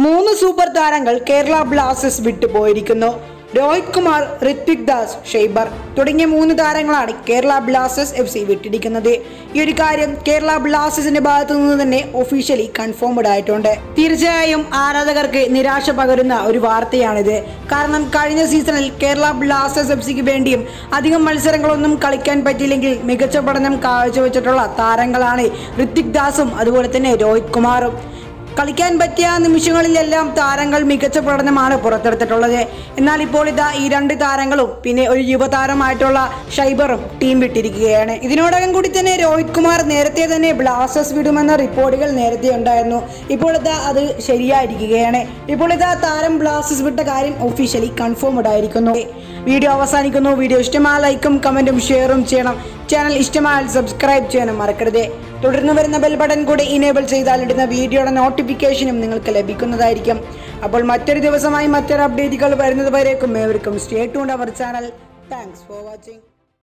മൂന്ന് സൂപ്പർ താരങ്ങൾ കേരള ബ്ലാസ്റ്റേഴ്സ് വിട്ടുപോയിരിക്കുന്നു രോഹിത് കുമാർ ഋത്വിക് ദാസ് ഷെയ്ബർ തുടങ്ങിയ മൂന്ന് താരങ്ങളാണ് കേരള ബ്ലാസ്റ്റേഴ്സ് എഫ് സി വിട്ടിരിക്കുന്നത് ഈ ഒരു കാര്യം കേരള ബ്ലാസ്റ്റേഴ്സിന്റെ ഭാഗത്തു നിന്ന് തന്നെ ഒഫീഷ്യലി കൺഫേംഡ് ആയിട്ടുണ്ട് തീർച്ചയായും ആരാധകർക്ക് നിരാശ പകരുന്ന ഒരു വാർത്തയാണിത് കാരണം കഴിഞ്ഞ സീസണിൽ കേരള ബ്ലാസ്റ്റേഴ്സ് എഫ് സിക്ക് വേണ്ടിയും അധികം മത്സരങ്ങളൊന്നും കളിക്കാൻ പറ്റിയില്ലെങ്കിൽ മികച്ച പഠനം കാഴ്ചവെച്ചിട്ടുള്ള താരങ്ങളാണ് ഋത്വിക് ദാസും അതുപോലെ തന്നെ രോഹിത് കുമാറും കളിക്കാൻ പറ്റിയ നിമിഷങ്ങളിലെല്ലാം താരങ്ങൾ മികച്ച പ്രകടനമാണ് പുറത്തെടുത്തിട്ടുള്ളത് എന്നാൽ ഇപ്പോൾ ഇതാ ഈ രണ്ട് താരങ്ങളും പിന്നെ ഒരു യുവതാരമായിട്ടുള്ള ഷൈബറും ടീം വിട്ടിരിക്കുകയാണ് ഇതിനോടകം കൂടി തന്നെ രോഹിത് കുമാർ നേരത്തെ തന്നെ ബ്ലാസ്റ്റേഴ്സ് വിടുമെന്ന റിപ്പോർട്ടുകൾ നേരത്തെ ഉണ്ടായിരുന്നു ഇപ്പോൾ ഇതാ അത് ശരിയായിരിക്കുകയാണ് ഇപ്പോൾ ഇതാ താരം ബ്ലാസ്റ്റേഴ്സ് വിട്ട കാര്യം ഒഫീഷ്യലി കൺഫേംഡ് ആയിരിക്കുന്നു വീഡിയോ അവസാനിക്കുന്നു വീഡിയോ ഇഷ്ടമായ ലൈക്കും കമന്റും ഷെയറും ചെയ്യണം ചാനൽ ഇഷ്ടമായാൽ സബ്സ്ക്രൈബ് ചെയ്യാനും മറക്കരുത് തുടർന്ന് വരുന്ന ബെൽ ബട്ടൺ കൂടി ഇനേബിൾ ചെയ്താൽ ഇടുന്ന വീഡിയോയുടെ നോട്ടിഫിക്കേഷനും നിങ്ങൾക്ക് ലഭിക്കുന്നതായിരിക്കും അപ്പോൾ മറ്റൊരു ദിവസമായി മറ്റൊരു അപ്ഡേറ്റുകൾ വരുന്നത് വരേക്കും ഏവർക്കും stay tuned our channel thanks for watching